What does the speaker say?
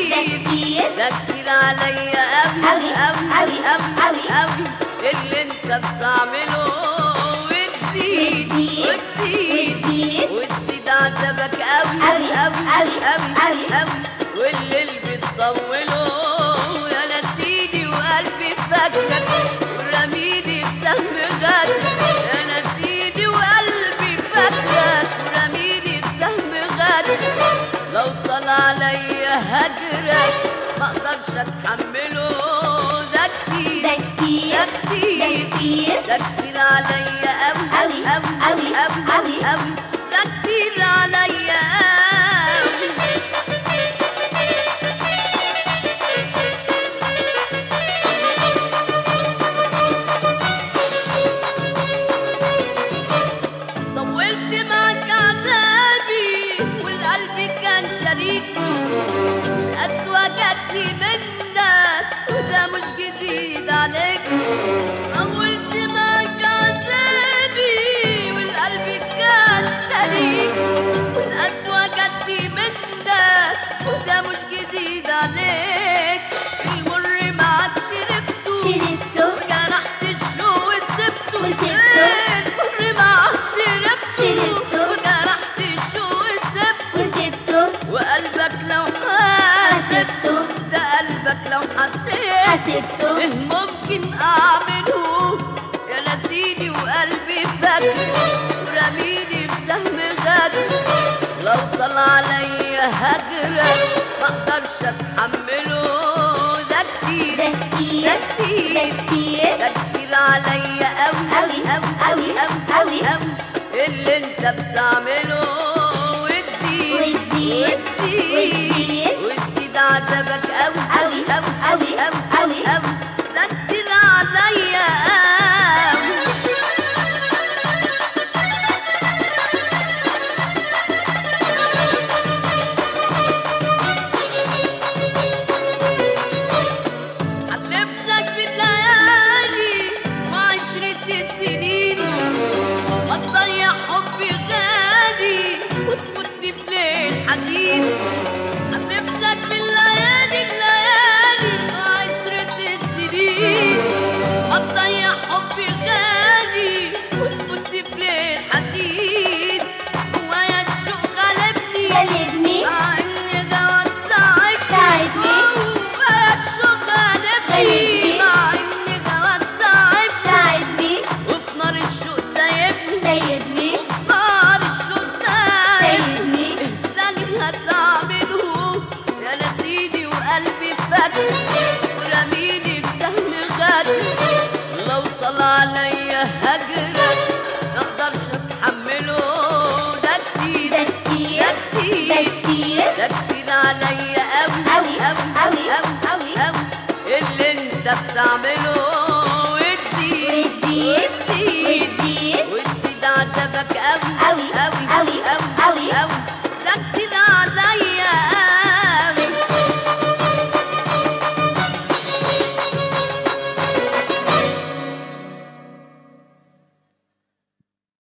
كتير كتير ده كتير عليا أوي، أوي أوي أوي، أوي أوي. أوي اللي انت بتعمله وكتير وكتير، وكتير وكتير. وتزيد عذابك أوي أوي، أوي أوي، أوي أوي. أوي والليل بتطوله أنا سيدي وقلبي فاكرك ورميني بسهم غدرك أنا سيدي وقلبي فاكرك ورميني بسهم غدرك لو طلع عليا هجرك ما اقدرش اتحمله ده كتير ده كتير ده ده كتير كتير ده كتير عليا أوي أوي، أوي أوي، أوي أوي أوي. أوي ده كتير عليا أوي طولت معك عذابي والقلب كان شريك أسوأ جاتلي منك وده مش جديد عليك طولت معك عذابي والقلب كان شريك والأسوأ جاتلي منك وده مش جديد عليك المر معك شربته شربته وجرحت الشوق وسبته وسبته. المر معك شربته شربته. وجرحت الشوق وسبته وسبته وقلبك لو حاسب حسبته ده قلبك لو حسيت حسبته ايه ممكن اعمله يا نسيني وقلبي فاكر ورميني بسهم غدر لو طلع عليا هجرك ما اقدرش اتحمله ده كتير ده كتير ده كتير ده كتير ده كتير عليا أوي أوي، أوي أوي أوي، أوي أوي. أوي اللي أنت بتعمله وتزيد وتزيد، وتزيد. وتزيد عذابك أوي أوي، أوي، أوي. أوي ده كتير عليا أوي حلفتك بالليالي وعشرة السنين ما تضيع حبي غالي وتفوتني في ليل حزين حلفتك بالليالي الليالي وعشرة السنين ما تضيع حبي غالي وتفوتني في ليل حزين جوايا الشوق غلبني غلبني مع اني جواد تعبني تعبني. جوايا الشوق غلبني غلبني. مع اني جواد تعبني تعبني وفي نار الشوق سايبني سيبني نار الشوق سايبني سيبني تاني هتعمله يا نسيدي وقلبي فاكر ورميني بسهم غدر لو طلع عليا هجرك ما اقدرش اتحمله ده كتير ده كتير ده كتير ده كتير ده كتير عليا أوي أوي، أوي أوي، أوي أوي. أوي اللي انت بتعمله وتزيد وتزيد، وتزيد وتزيد. وتزيد عذابك أوي أوي، أوي أوي،